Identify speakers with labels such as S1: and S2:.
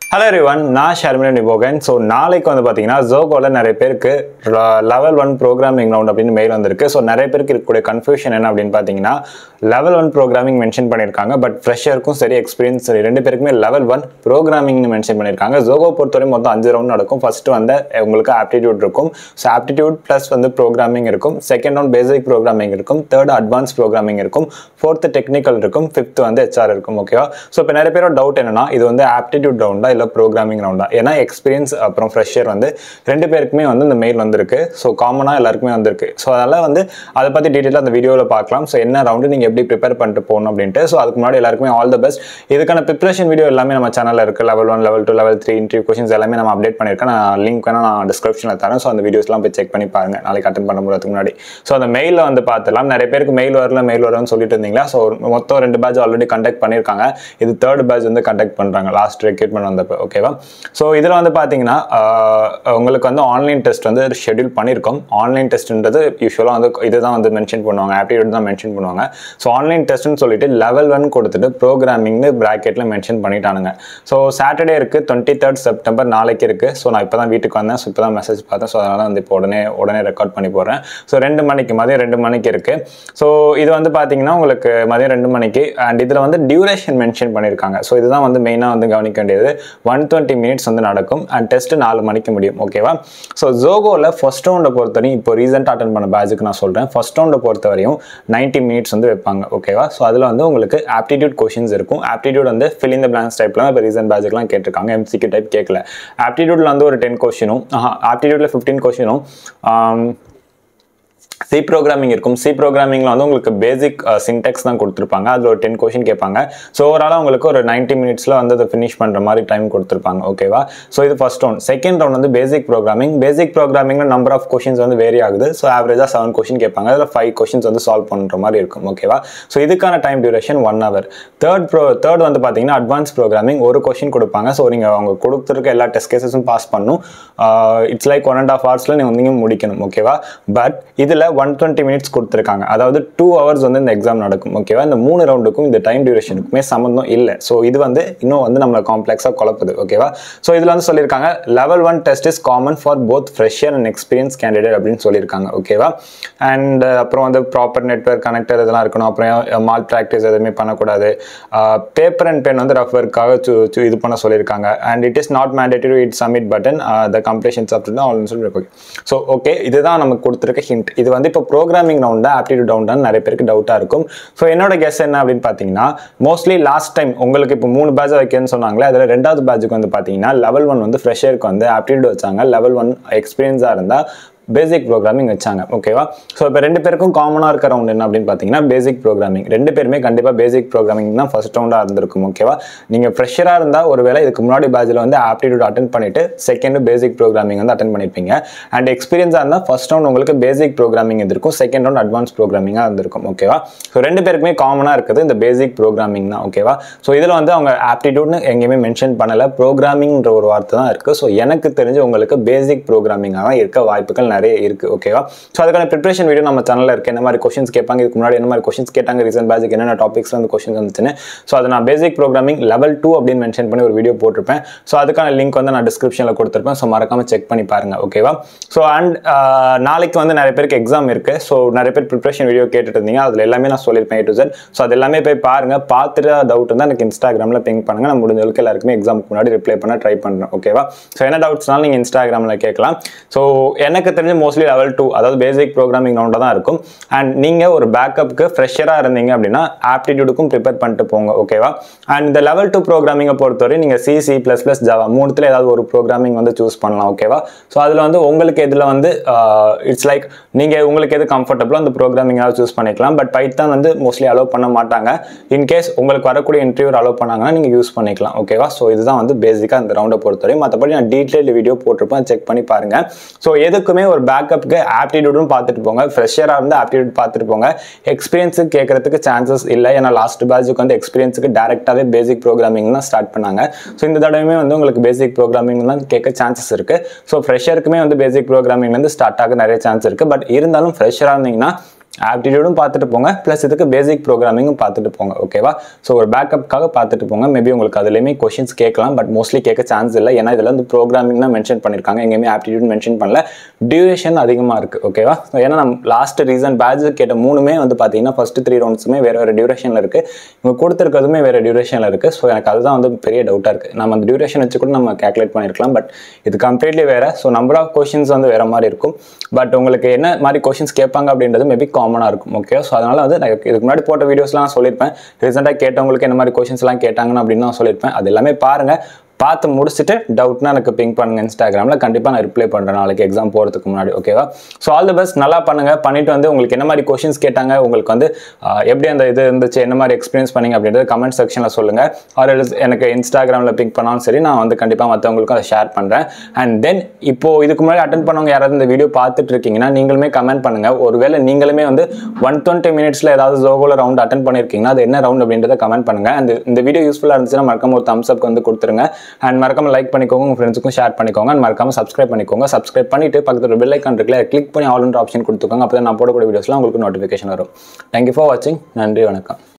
S1: hello everyone நான் Sharmini நிபோகன் so நாளைக்கு வந்து பார்த்தீங்கன்னா ஜோகோவில் நிறைய பேருக்கு லெவல் ஒன் ப்ரோக்ராமிங் ரவுண்ட் அப்படின்னு மெயில் வந்திருக்கு ஸோ நிறைய பேருக்கு இருக்கக்கூடிய கன்ஃபியூஷன் என்ன அப்படின்னு பார்த்தீங்கன்னா லெவல் ஒன் ப்ரோக்ராமிங் மென்ஷன் பண்ணியிருக்காங்க பட் ஃப்ரெஷருக்கும் சரி எக்ஸ்பீரியன்ஸ் சரி ரெண்டு பேருக்குமே லெவல் ஒன் ப்ரோக்ராமிங்னு மென்ஷன் பண்ணியிருக்காங்க ஜோகோ பொறுத்தவரை மொத்தம் அஞ்சு ரவுண்ட் நடக்கும் ஃபர்ஸ்ட் வந்து உங்களுக்கு ஆப்டிடியூட் இருக்கும் ஸோ ஆப்டிடியூட் ப்ளஸ் வந்து ப்ரோக்ராமிங் இருக்கும் செகண்ட் ரவுண்ட் பேசிக் ப்ரோக்ராமிங் இருக்கும் தேர்ட் அட்வான்ஸ் ப்ரோக்ராமிங் இருக்கும் ஃபோர்த்து டெக்னிக்கல் இருக்கும் ஃபிஃப்த் வந்து ஹெச்ஆர் இருக்கும் ஓகேவா ஸோ இப்போ நிறைய பேரோட டவுட் என்னன்னா இது வந்து ஆப்டிடியூட் ரவுண்டா இல்லை ப்ரோக்ராமிங் ரவுண்டா ஏன்னா எக்ஸ்பீரியன்ஸ் அப்புறம் ஃப்ரெஷர் வந்து ரெண்டு பேருக்குமே வந்து இந்த மெயில் வந்திருக்கு ஸோ காமனாக எல்லாருக்குமே வந்திருக்கு ஸோ அதனால் வந்து அதை பற்றி டீட்டெயிலாக அந்த வீடியோவில் பார்க்கலாம் ஸோ என்ன ரவுண்டு நீங்கள் எப்படி ப்ரிப்பேர் பண்ணிட்டு போகணும் அப்படின்ட்டு ஸோ அதுக்கு முன்னாடி எல்லாருக்குமே ஆல் த பெஸ்ட் இதுக்கான ப்ரிப்பரேஷன் வீடியோ எல்லாமே நம்ம சேனலில் இருக்குது level one level two level three interview questions எல்லாமே நம்ம அப்டேட் பண்ணியிருக்கேன் நான் லிங்க் வேணால் நான் டிஸ்கிரிப்ஷனில் தரேன் ஸோ அந்த வீடியோஸ்லாம் போய் செக் பண்ணி பாருங்கள் நாளைக்கு அட்டன் பண்ண போகிறதுக்கு முன்னாடி ஸோ அந்த மெயிலில் வந்து பார்த்துலாம் நிறைய பேருக்கு மெயில் வரல மெயில் வரும்னு சொல்லிட்டு இருந்தீங்களா ஸோ மொத்தம் ரெண்டு பேட்ச் ஆல்ரெடி கண்டக்ட் பண்ணியிருக்காங்க இது தேர்ட் பேட்ச் வந்து கண்டக்ட் பண்ணுறாங்க லாஸ்ட் ரெக்ரூட்மெண்ட் வந்தப்போ ஓகேவா ஸோ இதில் வந்து பார்த்தீங்கன்னா ஆஹ், உங்களுக்கு வந்து ஆன்லைன் டெஸ்ட் வந்து ஷெட்யூல் பண்ணியிருக்கோம் ஆன்லைன் டெஸ்ட்ன்றது யூஸ்வலாக வந்து இதுதான் வந்து மென்ஷன் பண்ணுவாங்க ஆப்டிடியூட் தான் மென்ஷன் பண்ணுவாங்க ஸோ ஆன்லைன் டெஸ்ட்னு சொல்லிட்டு லெவல் ஒன் கொடுத்துட்டு ப்ரோக்ராமிங்னு ப்ராக்கெட்டில் மென்ஷன் பண்ணிட்டானுங்க ஸோ சாட்டர்டே இருக்குது டுவெண்ட்டி தேர்ட் செப்டம்பர் நாளைக்கு இருக்குது ஸோ நான் இப்போ தான் வீட்டுக்கு வந்தேன் ஸோ இப்போ தான் மெசேஜ் பார்த்தேன் ஸோ அதனால் வந்து இப்போ உடனே உடனே ரெக்கார்ட் பண்ணி போடுறேன் ஸோ ரெண்டு மணிக்கு மதியம் ரெண்டு மணிக்கு இருக்குது ஸோ இது வந்து பார்த்தீங்கன்னா உங்களுக்கு மதியம் ரெண்டு மணிக்கு அண்ட் இதில் வந்து டியூரேஷன் மென்ஷன் பண்ணியிருக்காங்க ஸோ இதுதான் வந்து மெயினாக வந்து கவனிக்க வேண்டியது ஒன் டுவெண்ட்டி மினிட்ஸ் வந்து நடக்கும் அண்ட் டெஸ்ட் நாலு மணிக்கு முடியும் ஓகேவா ஸோ ஜோகோவில் ஃபர்ஸ்ட் ரவுண்டை பொறுத்தவரையும் இப்போ ரீசெண்டாக அட்டன் பண்ண பேட்சுக்கு நான் சொல்கிறேன் ஃபர்ஸ்ட் ரவுண்டை பொறுத்த வரையும் நைன்ட்டி மினிட்ஸ் வந்து வைப்பாங்க ஓகேவா ஸோ அதில் வந்து உங்களுக்கு ஆப்டிடியூட் கொஷின்ஸ் இருக்கும் ஆப்டிடியூட் வந்து ஃபில் இந்த பிளான்ஸ் டைப்லாம் இப்போ ரீசெண்ட் பேட்சுக்குலாம் கேட்டிருக்காங்க எம்சிக்யூ டைப் கேட்கல ஆப்டிடியூட்ல வந்து ஒரு டென் கொஷினும் ஆப்டிடியூட்ல ஃபிஃப்டீன் கொஷினும் சி ப்ரோக்ராமிங் இருக்கும் சி ப்ரோக்ராமிங்கில் வந்து உங்களுக்கு பேசிக் சின்டெக்ஸ் தான் கொடுத்துருப்பாங்க அதில் ஒரு டென் கொஷின் கேட்பாங்க ஸோ ஓவராலாக உங்களுக்கு ஒரு 90 மினிட்ஸில் வந்து அதை ஃபினிஷ் பண்ணுற மாதிரி டைம் கொடுத்துருப்பாங்க ஓகேவா ஸோ இது ஃபர்ஸ்ட் ரவுண்ட் செகண்ட் ரவுண்ட் வந்து பேசிக் ப்ரோக்ராமிங் பேசிக் ப்ரோக்ராமிங்கில் நம்பர் ஆஃப் கொஷின்ஸ் வந்து வேரி ஆகுது ஸோ ஆவரேஜாக செவன் கொஷின் கேட்பாங்க அதில் ஃபைவ் கொஷின்ஸ் வந்து சால்வ் பண்ணுற மாதிரி இருக்கும் ஓகேவா ஸோ இதுக்கான time duration one hour third pro third வந்து பார்த்தீங்கன்னா அட்வான்ஸ் ப்ரோக்ராமிங் ஒரு கொஷின் கொடுப்பாங்க ஸோ நீங்கள் அவங்க கொடுத்துருக்க எல்லா டெஸ்ட் கேசஸும் பாஸ் பண்ணும் it's like one and half ஹவர்ஸில் நீங்கள் வந்து முடிக்கணும் ஓகேவா பட் இதில் ஒன் டுவெண்ட்டி மினிட்ஸ் கொடுத்துருக்காங்க அதாவது டூ ஹவர்ஸ் வந்து இந்த எக்ஸாம் நடக்கும் ஓகேவா இந்த மூணு ரவுண்டுக்கும் இந்த டைம் டியூரேஷனுக்குமே சம்மந்தம் இல்லை ஸோ இது வந்து இன்னும் வந்து நம்மளை காம்ப்ளெக்ஸாக குழப்புது ஓகேவா ஸோ இதில் வந்து சொல்லியிருக்காங்க level one test is common for both fresher and experience candidate அப்படின்னு சொல்லியிருக்காங்க ஓகேவா அண்ட் அப்புறம் வந்து ப்ராப்பர் நெட்ஒர்க் கனெக்டர் இதெல்லாம் இருக்கணும் அப்புறம் மால் ப்ராக்டிஸ் எதுவுமே பண்ணக்கூடாது பேப்பர் அண்ட் பென் வந்து ரஃப் ஒர்க்காக இது பண்ண சொல்லியிருக்காங்க and it is not mandatory it submit button the completions அப்படின்னு ஆல்னு சொல்லி ஓகே ஸோ ஓகே இதுதான் நமக்கு கொடுத்துருக்க ஹிண்ட் இது வந்து இப்போ ப்ரோக்ராமிங் ரவுண்டா ஆப்டிடியூட் ரவுண்டான்னு நிறைய பேருக்கு டவுட்டாக இருக்கும் ஸோ என்னோட கெஸ் என்ன அப்படின்னு பார்த்தீங்கன்னா மோஸ்ட்லி லாஸ்ட் டைம் உங்களுக்கு இப்போ மூணு பேட்ச் வைக்கணும்னு சொன்னாங்களே அதில் ரெண்டாவது பேட்சுக்கு வந்து பார்த்தீங்கன்னா லெவல் ஒன் வந்து ஃப்ரெஷருக்கு வந்து ஆப்டிடியூட் வச்சாங்க லெவல் ஒன் எக்ஸ்பீரியன்ஸாக இருந்தால் பேசிக் ப்ரோக்ராமிங் வச்சாங்க ஓகேவா ஸோ இப்போ ரெண்டு பேருக்கும் காமனாக இருக்க ரவுண்ட் என்ன அப்படின்னு பார்த்தீங்கன்னா பேசிக் ப்ரோக்ராமிங் ரெண்டு பேருமே கண்டிப்பாக பேசிக் ப்ரோக்ராமிங் தான் ஃபர்ஸ்ட் ரவுண்டாக இருந்திருக்கும் ஓகேவா நீங்கள் ஃப்ரெஷராக இருந்தால் ஒருவேளை இதுக்கு முன்னாடி பேட்சில் வந்து ஆப்டிடியூட் அட்டன் பண்ணிட்டு செகண்ட் பேசிக் ப்ரோக்ராமிங் வந்து அட்டன் பண்ணியிருப்பீங்க அண்ட் எக்ஸ்பீரியன்ஸாக இருந்தால் ஃபர்ஸ்ட் ரவுண்ட் உங்களுக்கு பேசிக் ப்ரோக்ராமிங் இருந்திருக்கும் செகண்ட் ரவுண்ட் அட்வான்ஸ் ப்ரோக்ராமிங்காக இருந்திருக்கும் ஓகேவா ஸோ ரெண்டு பேருக்குமே காமனாக இருக்குது இந்த பேசிக் ப்ரோக்ராமிங் தான் ஓகேவா ஸோ இதில் வந்து அவங்க ஆப்டிடியூட்னு எங்கேயுமே மென்ஷன் பண்ணலை ப்ரோக்ராமிங்ன்ற ஒரு வார்த்தை தான் இருக்குது ஸோ எனக்கு தெரிஞ்சு உங்களுக்கு பேசிக் ப்ரோக்ராமிங்காக தான் இருக்க வாய்ப்புகள் நிறைய இருக்குது ஓகேவா ஸோ அதுக்கான ப்ரிப்பரேஷன் வீடியோ நம்ம சேனலில் இருக்குது என்ன மாதிரி கொஷின்ஸ் கேட்பாங்க இதுக்கு முன்னாடி என்ன மாதிரி கொஷின்ஸ் கேட்டாங்க ரீசன்ட் பேஜுக்கு என்னென்ன டாபிக்ஸ் வந்து கொஷின்ஸ் வந்துச்சுன்னு ஸோ அதை நான் பேசிக் ப்ரோக்ராமிங் லெவல் டூ அப்படின்னு மென்ஷன் பண்ணி ஒரு வீடியோ போட்டிருப்பேன் ஸோ அதுக்கான லிங்க் வந்து நான் டிஸ்கிரிப்ஷனில் கொடுத்துருப்பேன் ஸோ மறக்காம செக் பண்ணி பாருங்க ஓகேவா ஸோ அண்ட் நாளைக்கு வந்து நிறைய பேருக்கு எக்ஸாம் இருக்குது ஸோ நிறைய பேர் ப்ரிப்பரேஷன் வீடியோ கேட்டுட்டு இருந்தீங்க அதில் எல்லாமே நான் சொல்லியிருப்பேன் ஏ டு Z ஸோ அது எல்லாமே போய் பாருங்க பார்த்துட்டு டவுட் இருந்தால் எனக்கு இன்ஸ்டாகிராமில் பிங்க் பண்ணுங்க நான் முடிஞ்ச அளவுக்கு எல்லாருக்குமே எக்ஸாமுக்கு முன்னாடி ரிப்ளை பண்ண ட்ரை பண்ணுறேன் ஓகேவா ஸோ என்ன டவுட்ஸ்னாலும் நீங்கள் இன்ஸ்டாகிராமில் கேட்கலாம் ஸோ எனக்கு தெரிஞ்ச மோஸ்ட்லி லெவல் டூ அதாவது பேசிக் ப்ரோக்ராமிங் ரவுண்டாக தான் இருக்கும் அண்ட் நீங்கள் ஒரு பேக்கப்புக்கு ஃப்ரெஷராக இருந்தீங்க அப்படின்னா ஆப்டிடியூடுக்கும் ப்ரிப்பேர் பண்ணிட்டு போங்க ஓகேவா அண்ட் இந்த லெவல் டூ ப்ரோக்ராமிங்கை பொறுத்தவரை நீங்கள் C C plus plus Java மூணுத்தில் ஏதாவது ஒரு ப்ரோக்ராமிங் வந்து சூஸ் பண்ணலாம் ஓகேவா ஸோ அதில் வந்து உங்களுக்கு இதில் வந்து இட்ஸ் லைக் நீங்கள் உங்களுக்கு எது கம்ஃபர்டபுளோ அந்த ப்ரோக்ராமிங் ஏதாவது சூஸ் பண்ணிக்கலாம் பட் பைத்தான் வந்து மோஸ்ட்லி அலோவ் பண்ண மாட்டாங்க இன்கேஸ் உங்களுக்கு வரக்கூடிய இன்டர்வியூ அலோவ் பண்ணாங்கன்னா நீங்கள் யூஸ் பண்ணிக்கலாம் ஓகேவா ஸோ இதுதான் வந்து பேசிக்காக அந்த ரவுண்டை பொறுத்தவரை மற்றபடி நான் டீட்டெயில் வீடியோ போட்டிருப்பேன் செக் பண்ணி பாருங்க ஸோ எதுக்குமே ஒரு பேக்கப்புக்கு ஆப்டிடியூடும் பார்த்துட்டு போங்க ஃப்ரெஷராக இருந்து ஆப்டிடியூட் பார்த்துட்டு போங்க எக்ஸ்பீரியன்ஸுக்கு கேட்கறதுக்கு சான்சஸ் இல்லை ஏன்னா லாஸ்ட் பேட்சுக்கு வந்து எக்ஸ்பீரியன்ஸுக்கு டேரெக்டாகவே பேசிக் ப்ரோக்ராமிங் தான் ஸ்டார்ட் பண்ணாங்க ஸோ இந்த தடவையுமே வந்து உங்களுக்கு பேசிக் ப்ரோக்ராமிங் தான் கேட்க சான்சஸ் இருக்குது ஸோ ஃப்ரெஷருக்குமே வந்து பேசிக் ப்ரோக்ராமிங்லேருந்து ஸ்டார்ட் ஆக நிறைய சான்ஸ் இருக்குது பட் இருந்தாலும் ஃப்ரெஷராக இருந்தீங்கன்னா ஆப்டிடியூடும் பார்த்துட்டு போங்க ப்ளஸ் இதுக்கு பேசிக் ப்ரோக்ராமிங்கும் பார்த்துட்டு போங்க ஓகேவா ஸோ ஒரு பேக்கப்காக பார்த்துட்டு போங்க மேபி உங்களுக்கு அதுலேயுமே கொஷின்ஸ் கேட்கலாம் பட் மோஸ்ட்லி கேட்க சான்ஸ் இல்லை ஏன்னா இதில் வந்து ப்ரோக்ராமிங் தான் மென்ஷன் பண்ணியிருக்காங்க எங்கேயுமே ஆப்டிடியூட் மென்ஷன் பண்ணல டியூரேஷன் அதிகமாக இருக்குது ஓகேவா ஸோ ஏன்னா நம்ம லாஸ்ட் ரீசன் பேட்ச் கேட்ட மூணுமே வந்து பார்த்தீங்கன்னா ஃபஸ்ட்டு த்ரீ ரவுண்ட்ஸுமே வேறு வேறு டியூரேஷனில் இருக்குது இவங்க கொடுத்துருக்கிறதுமே வேறு டியூரேஷனில் இருக்குது ஸோ எனக்கு அதுதான் வந்து பெரிய டவுட்டாக இருக்குது நம்ம அந்த டியூரேஷன் வச்சு கூட நம்ம கேல்குலேட் பண்ணியிருக்கலாம் பட் இது கம்ப்ளீட்லி வேறு ஸோ நம்பர் ஆஃப் கொஷின்ஸ் வந்து வேறு மாதிரி இருக்கும் பட் உங்களுக்கு என்ன மாதிரி கொஷின்ஸ் கேட்பாங்க அப்படின்றது மேபி காமனாக இருக்கும் ஓகே ஸோ அதனால் வந்து நான் இதுக்கு முன்னாடி போட்ட வீடியோஸ்லாம் நான் சொல்லியிருப்பேன் ரீசெண்டாக கேட்டவங்களுக்கு என்ன மாதிரி கொஷின்ஸ்லாம் கேட்டாங்கன்னு அப்படின்னு நான் சொல்லியிருப்பேன் அது எல்லாமே பாருங்கள் பார்த்து முடிச்சுட்டு டவுட்னா எனக்கு பிங்க் பண்ணுங்க இன்ஸ்டாகிராமில் கண்டிப்பாக நான் ரிப்ளை பண்ணுறேன் நாளைக்கு எக்ஸாம் போகிறதுக்கு முன்னாடி ஓகேவா ஸோ ஆல் தி பெஸ்ட் நல்லா பண்ணுங்க பண்ணிட்டு வந்து உங்களுக்கு என்ன மாதிரி கொஷின்ஸ் கேட்டாங்க உங்களுக்கு வந்து ஆஹ், எப்படி அந்த இது இருந்துச்சு என்ன மாதிரி எக்ஸ்பீரியன்ஸ் பண்ணீங்க அப்படின்றது கமெண்ட் செக்ஷனில் சொல்லுங்க ஆர் எனக்கு இன்ஸ்டாகிராமில் பிங்க் பண்ணாலும் சரி நான் வந்து கண்டிப்பாக மற்றவங்களுக்கும் அதை ஷேர் பண்ணுறேன் அண்ட் தென் இப்போ இதுக்கு முன்னாடி அட்டன் பண்ணவங்க யாராவது இந்த வீடியோ பார்த்துட்டு இருக்கீங்கன்னா நீங்களுமே கமெண்ட் பண்ணுங்க ஒருவேளை நீங்களுமே வந்து ஒன் டுவெண்ட்டி மினிட்ஸில் ஏதாவது ஜோகோல ரவுண்ட் அட்டன் பண்ணியிருக்கீங்கன்னா அது என்ன ரவுண்ட் அப்படின்றத கமெண்ட் பண்ணுங்க அண்ட் இந்த வீடியோ யூஸ்ஃபுல்லாக இருந்துச்சுன்னா மறக்காம ஒரு தம்ஸ் அப் வந்து கொடுத்துருங்க அண்ட் மறக்காம லைக் பண்ணிக்கோங்க உங்க ஃப்ரெண்ட்ஸுக்கும் ஷேர் பண்ணிக்கோங்க அண்ட் மறக்காம சப்ஸ்கிரைப் பண்ணிக்கோங்க சப்ஸ்கிரைப் பண்ணிட்டு பக்கத்தில் பெல் ஐக்கான் இருக்குல்ல கிளிக் பண்ணி ஆல் ஆப்ஷன் கொடுத்துக்கோங்க அப்போ தான் நான் போடக்கூடிய வீடியோஸ்லாம் உங்களுக்கு நோட்டிஃபிகேஷன் வரும் தேங்க்யூ ஃபார் வாட்சிங் நன்றி வணக்கம்